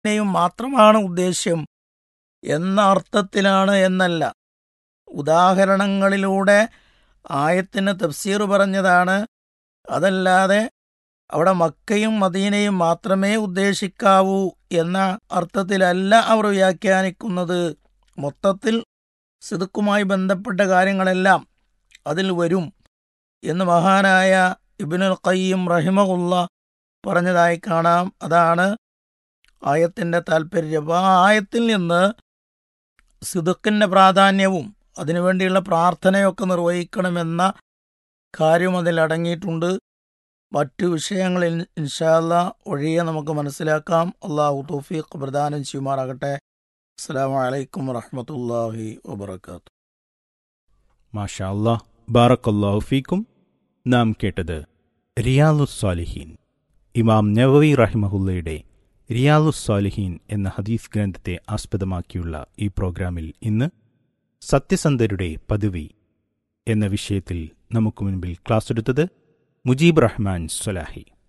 നെയും മാത്രമാണ് ഉദ്ദേശ്യം എന്ന അർത്ഥത്തിലാണ് എന്നല്ല ഉദാഹരണങ്ങളിലൂടെ ആയത്തിന് തഫ്സീർ പറഞ്ഞതാണ് അതല്ലാതെ അവിടെ മക്കയും മദീനയും മാത്രമേ ഉദ്ദേശിക്കാവൂ എന്ന അർത്ഥത്തിലല്ല അവർ വ്യാഖ്യാനിക്കുന്നത് മൊത്തത്തിൽ സിദുക്കുമായി ബന്ധപ്പെട്ട കാര്യങ്ങളെല്ലാം അതിൽ വരും എന്ന് മഹാനായ ഇബിനുൽ ഖയ്യം റഹിമഹുല്ല പറഞ്ഞതായി കാണാം അതാണ് ആയത്തിൻ്റെ താല്പര്യം അപ്പോൾ ആ ആയത്തിൽ നിന്ന് സിദുക്കിൻ്റെ പ്രാധാന്യവും അതിനുവേണ്ടിയുള്ള പ്രാർത്ഥനയൊക്കെ നിർവഹിക്കണമെന്ന കാര്യം അതിൽ അടങ്ങിയിട്ടുണ്ട് മറ്റു വിഷയങ്ങളിൽ ഇൻഷാല്ല ഒഴിയെ നമുക്ക് മനസ്സിലാക്കാം അള്ളാഹു തൗഫീഖ് പ്രദാനം ചെയ്യുമാറാകട്ടെ അസ്സാം വലൈക്കും വറഹമത്തല്ലാഹി വബർക്കാത്തു മാഷാ അല്ലാഹ് ബാറക്കല്ലാഹു ഫീക്കും നാം കേട്ടത് റിയാലുസ്സാലിഹീൻ ഇമാം നവവി റഹിമഹുല്ലയുടെ റിയാലുസ്സാലിഹീൻ എന്ന ഹദീസ് ഗ്രന്ഥത്തെ ആസ്പദമാക്കിയുള്ള ഈ പ്രോഗ്രാമിൽ ഇന്ന് സത്യസന്ധരുടെ പദവി എന്ന വിഷയത്തിൽ നമുക്ക് മുൻപിൽ ക്ലാസ് എടുത്തത് മുജീബ് റഹ്മാൻ സ്വലാഹി